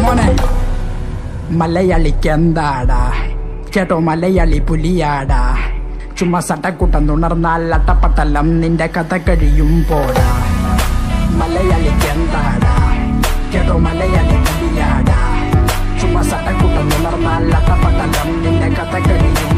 മോനെ മലയാളിക്ക് എന്താടാ കേട്ടോ മലയാളി പുലിയാടാ ചുമ്മാ സട്ടക്കുട്ടം തുണർന്നാൽ അട്ടപ്പട്ടലം നിന്റെ കഥ കഴിയും പോടാ മലയാളിക്ക് എന്താടാ കേട്ടോ മലയാളി പുലിയാടാ ചുമ്മാ സട്ടക്കുട്ടം തുണർന്നാൽ അട്ടപ്പട്ടലം നിന്റെ കഥ കഴിയും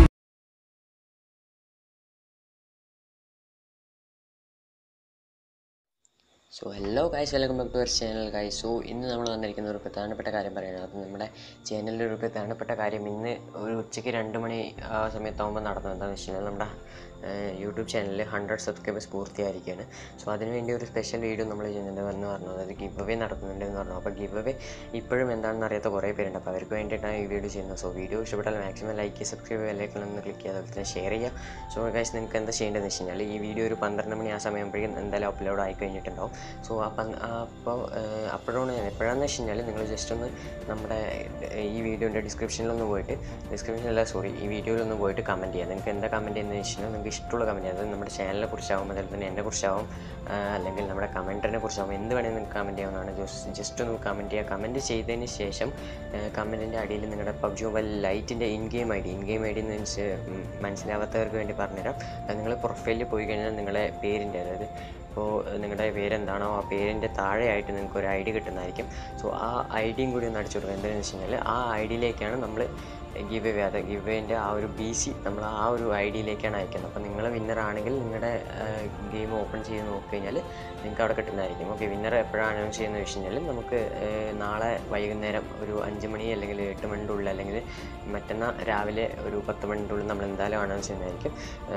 so hello guys welcome back to our channel guys so ഇന്ന് നമ്മൾ വന്നിരിക്കുന്ന ഒരു പ്രധാനപ്പെട്ട കാര്യം പറയാനാണ് അത് നമ്മുടെ ചാനലിൽ ഒരു പ്രധാനപ്പെട്ട കാര്യം ഇന്ന് ഒരു ഉച്ചയ്ക്ക് രണ്ട് മണി ആ സമയത്താകുമ്പോൾ നടന്നത് എന്താണെന്ന് വെച്ച് കഴിഞ്ഞാൽ നമ്മുടെ യൂട്യൂബ് ചാനലിൽ ഹൺഡ്രഡ് സബ്സ്ക്രൈബേഴ്സ് പൂർത്തിയായിരിക്കുകയാണ് സോ അതിനുവേണ്ടി ഒരു സ്പെഷ്യൽ വീഡിയോ നമ്മൾ ചെയ്യുന്നുണ്ട് എന്ന് പറഞ്ഞു അതായത് ഗിവ് അവേ നടത്തുന്നുണ്ട് എന്ന് പറഞ്ഞു അപ്പോൾ ഗിവ് അവേ ഇപ്പോഴും എന്താണെന്ന് അറിയാത്ത കുറേ പേരുണ്ട് അപ്പോൾ അവർക്ക് വേണ്ടിയിട്ടാണ് ഈ വീഡിയോ ചെയ്യുന്നത് സോ വീഡിയോ ഇഷ്ടപ്പെട്ടാൽ മാക്സിമം ലൈക്ക് ചെയ്യുക സബ്സ്ക്രൈബ് ചെയ്യുക ഒന്ന് ക്ലിക്ക് ചെയ്യുക അതുപോലെ തന്നെ ഷെയർ ചെയ്യുക സോ ഗൈസ് നിങ്ങൾക്ക് എന്താ ചെയ്യേണ്ടതെന്ന് വെച്ച് കഴിഞ്ഞാൽ ഈ വീഡിയോ ഒരു പന്ത്രണ്ട് മണി ആ സമയമ്പോഴേക്കും എന്തായാലും അപ്ലോഡ് ആയി കഴിഞ്ഞിട്ടുണ്ടാവും സോ അപ്പം അപ്പോൾ അപ്പോഴാണ് ഞാൻ എപ്പോഴാണെന്ന് വെച്ച് കഴിഞ്ഞാൽ നിങ്ങൾ ജസ്റ്റ് ഒന്ന് നമ്മുടെ ഏഹ്, ഈ വീഡിയോൻ്റെ ഡിസ്ക്രിപ്ഷനിലൊന്ന് പോയിട്ട് ഡിസ്ക്രിപ്ഷനിലല്ല സോറി ഈ വീഡിയോയിലൊന്ന് പോയിട്ട് കമൻറ്റ് ചെയ്യാം നിങ്ങൾക്ക് എന്താ കമൻറ്റ് ചെയ്യുന്നത് വെച്ച് കഴിഞ്ഞാൽ നിങ്ങൾക്ക് ഇഷ്ടമുള്ള കമൻറ്റ് അതായത് നമ്മുടെ ചാനലിനെ കുറിച്ചാവും അതുപോലെ തന്നെ എന്നെ കുറിച്ചാവും ആ, അല്ലെങ്കിൽ നമ്മുടെ കമൻറ്റിനെ കുറിച്ചാവും എന്ത് വേണമെങ്കിൽ നിങ്ങൾക്ക് കമൻറ്റ് ചെയ്യാവുന്നതാണ് ജസ്റ്റ് ജസ്റ്റ് ഒന്ന് കമൻറ്റ് ചെയ്യുക കമൻറ്റ് ചെയ്തതിന് ശേഷം കമൻറ്റിൻ്റെ അടിയിൽ നിങ്ങളുടെ പബ്ജി മൊബൈൽ ലൈറ്റിൻ്റെ in game I D in game I D എന്ന് വെച്ച് ഉം, മനസ്സിലാവാത്തവർക്ക് വേണ്ടി പറഞ്ഞുതരാം അത് നിങ്ങൾ പ്രൊഫൈലിൽ പോയി കഴിഞ്ഞാൽ നിങ്ങളുടെ പേരിൻ്റെ അതായത് ഇപ്പോൾ നിങ്ങളുടെ പേരെന്താണോ ആ പേരിൻ്റെ താഴെയായിട്ട് നിങ്ങൾക്ക് ഒരു ഐ ഡി കിട്ടുന്നതായിരിക്കും സോ ആ ഐ ഡിയും കൂടി ഒന്ന് അടിച്ചു കൊടുക്കുക എന്താണെന്ന് വെച്ച് കഴിഞ്ഞാൽ ആ ഐ ഡിയിലേക്കാണ് നമ്മൾ ഗിവ് അവേ അത് ഗിവ് അവേൻ്റെ ആ ഒരു ബി സി നമ്മൾ ആ ഒരു ഐ ഡിയിലേക്കാണ് അയക്കുന്നത് അപ്പോൾ നിങ്ങൾ വിന്നർ ആണെങ്കിൽ നിങ്ങളുടെ ഗെയിം ഓപ്പൺ ചെയ്ത് നോക്കിക്കഴിഞ്ഞാൽ നിങ്ങൾക്ക് അവിടെ കിട്ടുന്നതായിരിക്കും ഓക്കെ വിന്നർ എപ്പോഴാണ് അനൗൺസ് ചെയ്യുന്നത് വെച്ച് കഴിഞ്ഞാൽ നമുക്ക് ഏഹ്, നാളെ വൈകുന്നേരം ഒരു അഞ്ച് മണി അല്ലെങ്കിൽ എട്ട് മണിൻ്റെ ഉള്ളിൽ അല്ലെങ്കിൽ മറ്റന്നാൾ രാവിലെ ഒരു പത്ത് മണിൻ്റെ ഉള്ളിൽ നമ്മൾ എന്തായാലും അനൗൺസ് ചെയ്യുന്നതായിരിക്കും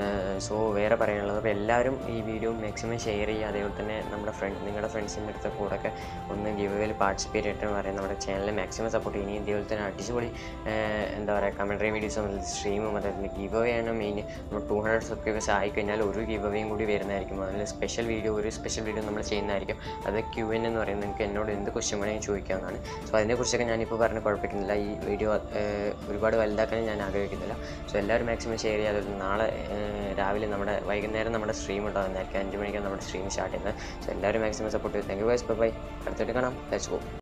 സോ വേറെ പറയാനുള്ളത് അപ്പോൾ എല്ലാവരും ഈ വീഡിയോ മാക്സിമം ഷെയർ ചെയ്യുക അതേപോലെ തന്നെ നമ്മുടെ ഫ്രണ്ട് നിങ്ങളുടെ ഫ്രണ്ട്സിൻ്റെ അടുത്ത് കൂടെ ഒക്കെ ഒന്ന് ഗിവ് അവേയിൽ പാർട്ടിസിപ്പേറ്റ് ചെയ്തിട്ട് പറയാം നമ്മുടെ ചാനലിനെ മാക്സിമം സപ്പോർട്ട് ചെയ്യും ഇനി ഇതേപോലെ തന്നെ അടിച്ചുപൊളി ഏഹ്, എന്താ പറയുക കമൻട്രി വീഡിയോസും സ്ട്രീമും അതായത് ഗിവ് അവേ ആണ് മെയിൻ നമ്മൾ ടു ഹൺഡ്രഡ് സബ്സ്ക്രൈബേഴ്സ് ആയി കഴിഞ്ഞാൽ ഒരു ഗിവ് അവേയും കൂടി വരുന്നതായിരിക്കും അതിൽ സ്പെഷ്യൽ വീഡിയോ ഒരു സ്പെഷ്യൽ വീഡിയോ നമ്മൾ ചെയ്യുന്നതായിരിക്കും അത് ക്യു എൻ എന്ന് പറയുന്നത് നിങ്ങൾക്ക് എന്നോട് എന്ത് ക്വസ്റ്റ്യൻ വേണമെങ്കിൽ ചോദിക്കാവുന്നതാണ് സോ അതിനെക്കുറിച്ചൊക്കെ ഞാനിപ്പോൾ പറഞ്ഞ് കുഴപ്പമില്ല ഈ വീഡിയോ ഒരുപാട് വലുതാക്കാൻ ഞാൻ ആഗ്രഹിക്കുന്നില്ല സോ എല്ലാവരും മാക്സിമം ഷെയർ ചെയ്യുക അതുപോലെ നാളെ ഏഹ്, രാവിലെ നമ്മുടെ വൈകുന്നേരം നമ്മുടെ സ്ട്രീം ഉണ്ടാകുന്നതായിരിക്കും അഞ്ച് മണിക്കാണ് നമ്മുടെ സ്ട്രീം സ്റ്റാർട്ട് ചെയ്യുന്നത് സോ എല്ലാവരും മാക്സിമം സപ്പോർട്ട് ചെയ്യും താങ്ക് യു ഗൈസ് ബൈ അടുത്തോട്ട് കാണാം ലെറ്റ്സ് ഗോ